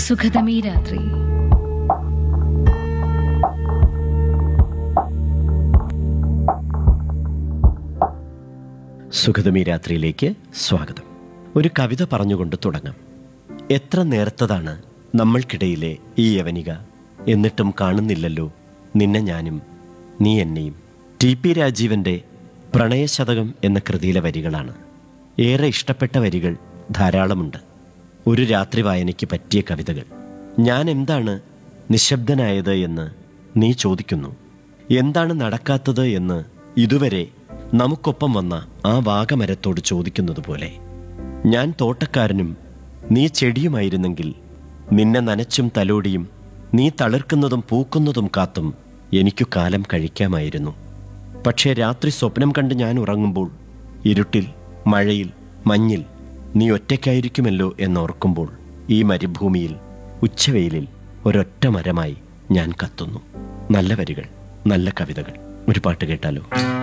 സുഖതമീ രാത്രി സുഖതമി രാത്രിയിലേക്ക് സ്വാഗതം ഒരു കവിത പറഞ്ഞുകൊണ്ട് തുടങ്ങാം എത്ര നേർത്തതാണ് നമ്മൾക്കിടയിലെ ഈ യവനിക എന്നിട്ടും കാണുന്നില്ലല്ലോ നിന്നെ ഞാനും നീ എന്നെയും ടി പി രാജീവന്റെ പ്രണയശതകം എന്ന കൃതിയിലെ വരികളാണ് ഏറെ ഇഷ്ടപ്പെട്ട വരികൾ ധാരാളമുണ്ട് ഒരു രാത്രി വായനയ്ക്ക് പറ്റിയ കവിതകൾ ഞാൻ എന്താണ് നിശബ്ദനായത് എന്ന് നീ ചോദിക്കുന്നു എന്താണ് നടക്കാത്തത് എന്ന് ഇതുവരെ നമുക്കൊപ്പം വന്ന ആ വാഗമരത്തോട് ചോദിക്കുന്നത് പോലെ ഞാൻ തോട്ടക്കാരനും നീ ചെടിയുമായിരുന്നെങ്കിൽ നിന്നെ നനച്ചും തലോടിയും നീ തളിർക്കുന്നതും പൂക്കുന്നതും കാത്തും എനിക്കു കാലം കഴിക്കാമായിരുന്നു പക്ഷേ രാത്രി സ്വപ്നം കണ്ട് ഞാൻ ഉറങ്ങുമ്പോൾ ഇരുട്ടിൽ മഴയിൽ മഞ്ഞിൽ നീ ഒറ്റയ്ക്കായിരിക്കുമല്ലോ എന്നോർക്കുമ്പോൾ ഈ മരുഭൂമിയിൽ ഉച്ചവെയിലിൽ ഒരൊറ്റ മരമായി ഞാൻ കത്തുന്നു നല്ല വരികൾ നല്ല കവിതകൾ ഒരു പാട്ട് കേട്ടാലോ